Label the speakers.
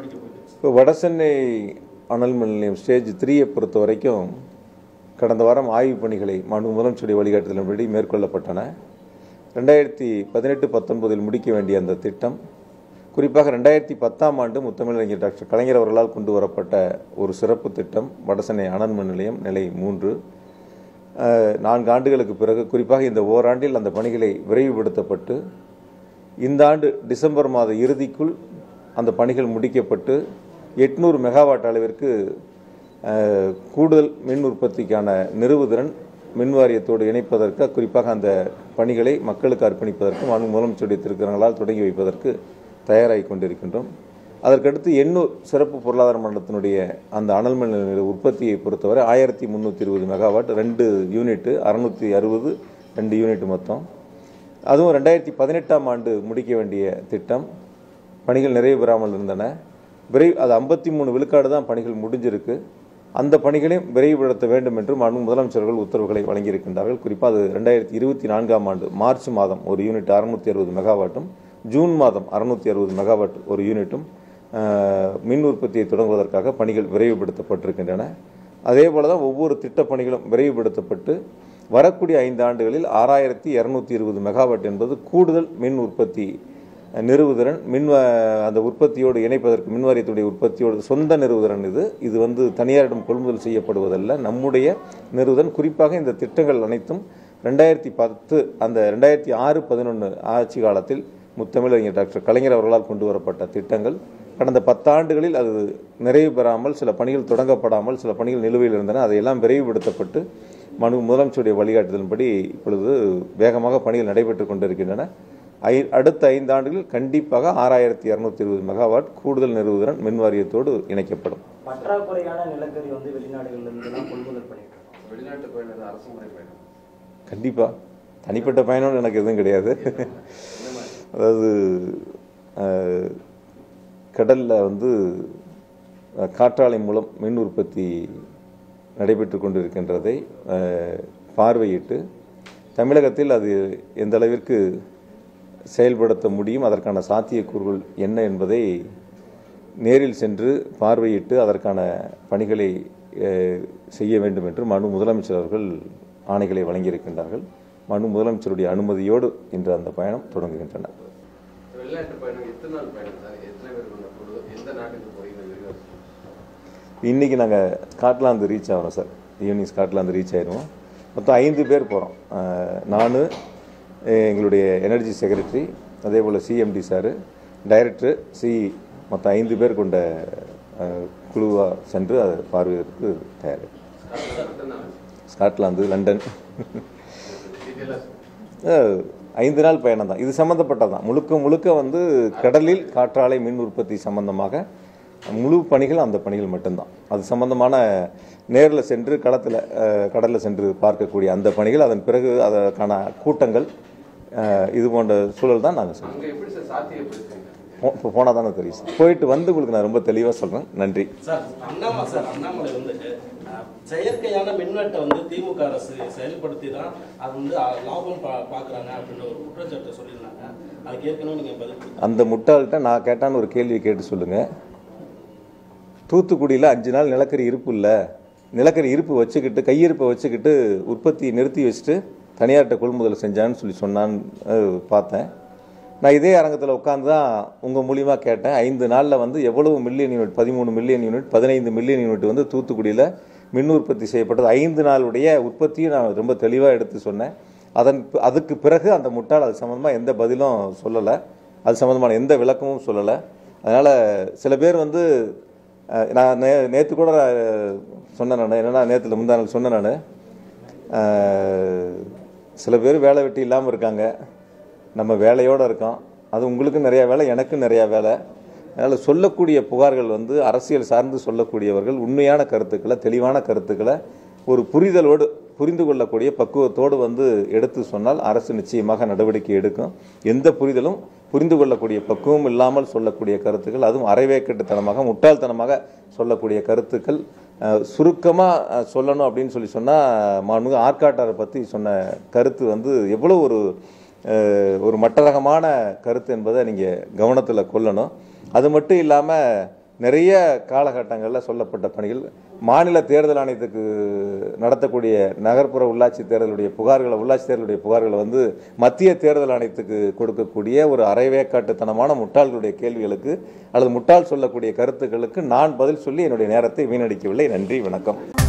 Speaker 1: முடிக்க போகுது
Speaker 2: இப்போ வடசென்னை அனல் மின் நிலையம் ஸ்டேஜ் த்ரீயை பொறுத்த வரைக்கும் கடந்த வாரம் ஆய்வுப் பணிகளை மாண்பு முதலமைச்சருடைய வழிகாட்டுதலின்படி மேற்கொள்ளப்பட்டன ரெண்டாயிரத்தி பதினெட்டு பத்தொன்பதில் முடிக்க வேண்டிய அந்த திட்டம் குறிப்பாக ரெண்டாயிரத்தி பத்தாம் ஆண்டு முத்தமிழறிஞர் டாக்டர் கலைஞர் அவர்களால் கொண்டு வரப்பட்ட ஒரு சிறப்பு திட்டம் வடசென்னை அனல் மின் நிலையம் நிலை மூன்று அஹ், நான்கு ஆண்டுகளுக்கு பிறகு குறிப்பாக இந்த ஓராண்டில் அந்த பணிகளை விரைவுபடுத்தப்பட்டு இந்த ஆண்டு டிசம்பர் மாத இறுதிக்குள் அந்த பணிகள் முடிக்கப்பட்டு எட்நூறு மெகாவாட் அளவிற்கு அஹ், கூடுதல் மின் உற்பத்திக்கான நிறுவுதிறன் மின் வாரியத்தோடு இணைப்பதற்கு குறிப்பாக அந்த பணிகளை மக்களுக்கு அர்ப்பணிப்பதற்கு மாண்பு முதலமைச்சருடைய திருக்கரங்களால் தொடங்கி வைப்பதற்கு தயாராகி கொண்டிருக்கின்றோம் அதற்கடுத்து எண்ணூர் சிறப்பு பொருளாதார மண்டலத்தினுடைய அந்த அனல் மின் நிலைய உற்பத்தியை பொறுத்தவரை ஆயிரத்தி முந்நூற்றி இருபது மெகாவாட் ரெண்டு யூனிட்டு அறுநூற்றி அறுபது ரெண்டு யூனிட் மொத்தம் அதுவும் ரெண்டாயிரத்தி பதினெட்டாம் ஆண்டு முடிக்க வேண்டிய திட்டம் பணிகள் நிறைவு பெறாமல் இருந்தன விரைவு அது ஐம்பத்தி மூணு விழுக்காடு தான் பணிகள் முடிஞ்சிருக்கு அந்த பணிகளையும் விரைவுபடுத்த வேண்டும் என்று மாண்பு முதலமைச்சர்கள் உத்தரவுகளை வழங்கியிருக்கின்றார்கள் குறிப்பாக அது ரெண்டாயிரத்தி இருபத்தி நான்காம் ஆண்டு மார்ச் மாதம் ஒரு யூனிட் அறுநூத்தி அறுபது மெகாவாட்டும் ஜூன் மாதம் அறுநூத்தி அறுபது மெகாவாட் ஒரு யூனிட்டும் அஹ், மின் உற்பத்தியை தொடங்குவதற்காக பணிகள் விரைவுபடுத்தப்பட்டிருக்கின்றன அதே போல தான் ஒவ்வொரு திட்டப் பணிகளும் விரைவுபடுத்தப்பட்டு வரக்கூடிய ஐந்து ஆண்டுகளில் ஆறாயிரத்தி இரநூத்தி இருபது மெகாவாட் என்பது கூடுதல் மின் உற்பத்தி நிறுவுதிறன் மின் வ- அந்த உற்பத்தியோடு இணைப்பதற்கு மின் வாரியத்துடைய உற்பத்தியோடு சொந்த நிறுவுதிறன் இது இது வந்து தனியாரிடம் கொள்முதல் செய்யப்படுவதல்ல நம்முடைய நிறுவுதன் குறிப்பாக இந்த திட்டங்கள் அனைத்தும் ரெண்டாயிரத்தி பத்து அந்த ரெண்டாயிரத்தி ஆறு பதினொன்று ஆட்சி காலத்தில் முத்தமிழறிஞர் டாக்டர் கலைஞர் அவர்களால் கொண்டு வரப்பட்ட திட்டங்கள் கடந்த பத்தாண்டுகளில் அது நிறைவு பெறாமல் சில பணிகள் தொடங்கப்படாமல் சில பணிகள் நிலுவையில் இருந்தன அதையெல்லாம் விரைவுபடுத்தப்பட்டு மனு முதலமைச்சருடைய வழிகாட்டுதலின்படி இப்பொழுது வேகமாக பணிகள் நடைபெற்றுக் கொண்டிருக்கின்றன ஐ அடுத்த ஐந்து ஆண்டுகளில் கண்டிப்பாக ஆறாயிரத்தி இரநூத்தி இருபது மெகாவாட் கூடுதல் நிறுவுதிறன் மின் வாரியத்தோடு இணைக்கப்படும்
Speaker 3: பற்றாக்குறையான நிலக்கரி வந்து வெளிநாடுகள்ல இருந்து தான் கொள்முதல் பண்ணிட்டு இருக்கோம்
Speaker 4: வெளிநாட்டு பயணம் அரசு முறை பயணம்
Speaker 2: கண்டிப்பாக தனிப்பட்ட பயணம்னு எனக்கு எதுவும் கிடையாது அதாவது அஹ், கடல்ல வந்து அஹ், காற்றாலை மூலம் மின் உற்பத்தி நடைபெற்று கொண்டிருக்கின்றதை அஹ், பார்வையிட்டு தமிழகத்தில் அது எந்த அளவிற்கு செயல்படுத்த முடியும் அதற்கான சாத்தியக்கூறுகள் என்ன என்பதை நேரில் சென்று பார்வையிட்டு அதற்கான பணிகளை அஹ், செய்ய வேண்டும் என்று மனு முதலமைச்சர் அவர்கள் ஆணைகளை வழங்கியிருக்கின்றார்கள் மனு முதலமைச்சருடைய அனுமதியோடு இன்று அந்த பயணம் தொடங்குகின்றன
Speaker 4: வெளிநாட்டு பயணம் எத்தனை நாள் பயணம் சார் எத்தனை பேர் கொண்ட குழு எந்த நாட்டுக்கு போறீங்க விரிவாக
Speaker 2: இன்னைக்கு நாங்கள் ஸ்காட்லாந்து ரீச் ஆகிறோம் சார் ஈவினிங் ஸ்காட்லாந்து ரீச் ஆயிடுவோம் மொத்தம் ஐந்து பேர் போகிறோம் நான் எங்களுடைய எனர்ஜி செக்ரட்டரி அதே போல் சிஎம்டி சார் டைரக்டர் சி மொத்தம் ஐந்து பேர் கொண்ட குழுவாக சென்று அதை பார்வையிற்கு தயார் ஸ்காட்லாந்து லண்டன் அஹ், ஐந்து நாள் பயணம் தான் இது சம்மந்தப்பட்டதான் முழுக்க முழுக்க வந்து கடலில் காற்றாலை மின் உற்பத்தி சம்பந்தமாக முழு பணிகள் அந்த பணிகள் மட்டும்தான் அது சம்பந்தமான நேரில் சென்று களத்தில் கடலில் சென்று பார்க்கக்கூடிய அந்த பணிகள் அதன் பிறகு அதற்கான கூட்டங்கள் அஹ், இது போன்ற சூழல் தான் நாங்கள் சொல்லுவோம்
Speaker 4: அங்க எப்படி சார் சாத்தியப்படுத்துறீங்க
Speaker 2: இப்போ போனால் தானே தெரியும் சார் போயிட்டு வந்து உங்களுக்கு நான் ரொம்ப தெளிவாக சொல்கிறேன் நன்றி
Speaker 1: சார் அண்ணாமலை சார் அண்ணாமலை வந்து அஹ், செயற்கையான மின்வெட்டை வந்து திமுக அரசு செயல்படுத்தி தான் அது வந்து அஹ், லாபம் பா பார்க்குறாங்க அப்படின்ற ஒரு குற்றச்சாட்டை சொல்லியிருந்தாங்க அதுக்கு ஏற்கனவே நீங்கள் பதில் கொடுத்தீங்க.
Speaker 2: அந்த முட்டாள்கிட்ட நான் கேட்டான்னு ஒரு கேள்வி கேட்டு சொல்லுங்க தூத்துக்குடியில் அஞ்சு நாள் நிலக்கரி இருப்பு இல்லை நிலக்கரி இருப்பு வச்சுக்கிட்டு கையிருப்பை வச்சுக்கிட்டு உற்பத்தி நிறுத்தி வச்சுட்டு தனியார்கிட்ட கொள்முதல் செஞ்சான்னு சொல்லி சொன்னான்னு அஹ், பார்த்தேன் நான் இதே அரங்கத்தில் உட்காந்து தான் உங்கள் மூலியமாக கேட்டேன் ஐந்து நாளில் வந்து எவ்வளவு மில்லியன் யூனிட் பதிமூணு மில்லியன் யூனிட் பதினைந்து மில்லியன் யூனிட் வந்து தூத்துக்குடியில் மின் உற்பத்தி செய்யப்பட்டது ஐந்து நாளுடைய உற்பத்தியும் நான் ரொம்ப தெளிவாக எடுத்து சொன்னேன் அதன் பி- அதுக்கு பிறகு அந்த முட்டாள் அது சம்மந்தமாக எந்த பதிலும் சொல்லலை அது சம்மந்தமான எந்த விளக்கமும் சொல்லலை அதனால் சில பேர் வந்து அஹ், நான் நே நேற்று கூட அஹ், சொன்னேன் நான் என்னென்னா நேற்றுல முந்தா நாள் சொன்னேன் நான் சில பேர் வேலை வெட்டி இல்லாமல் இருக்காங்க நம்ம வேலையோடு இருக்கோம் அது உங்களுக்கும் நிறையா வேலை எனக்கும் நிறையா வேலை அதனால் சொல்லக்கூடிய புகார்கள் வந்து அரசியல் சார்ந்து சொல்லக்கூடியவர்கள் உண்மையான கருத்துக்களை தெளிவான கருத்துக்களை ஒரு புரிதலோடு புரிந்து கொள்ளக்கூடிய பக்குவத்தோடு வந்து எடுத்து சொன்னால் அரசு நிச்சயமாக நடவடிக்கை எடுக்கும் எந்த புரிதலும் புரிந்து கொள்ளக்கூடிய பக்குவம் இல்லாமல் சொல்லக்கூடிய கருத்துக்கள் அதுவும் அரைவேக்கட்டுத்தனமாக முட்டாள்தனமாக சொல்லக்கூடிய கருத்துக்கள் சுருக்கமாக சொல்லணும் அப்படின்னு சொல்லி சொன்னால் மாண்புமிகு ஆற்காட்டாரை பற்றி சொன்ன கருத்து வந்து எவ்வளோ ஒரு அஹ், ஒரு மட்டரகமான கருத்து என்பதை நீங்கள் கவனத்தில் கொள்ளணும் அது மட்டும் இல்லாமல் நிறைய காலகட்டங்களில் சொல்லப்பட்ட பணிகள் மாநில தேர்தல் ஆணையத்துக்கு நடத்தக்கூடிய நகர்ப்புற உள்ளாட்சி தேர்தலுடைய புகார்களை உள்ளாட்சி தேர்தலுடைய புகார்களை வந்து மத்திய தேர்தல் ஆணையத்துக்கு கொடுக்கக்கூடிய ஒரு அரைவேக்காட்டுத்தனமான முட்டாள்களுடைய கேள்விகளுக்கு அல்லது முட்டாள் சொல்லக்கூடிய கருத்துக்களுக்கு நான் பதில் சொல்லி என்னுடைய நேரத்தை வீணடிக்கவில்லை நன்றி வணக்கம்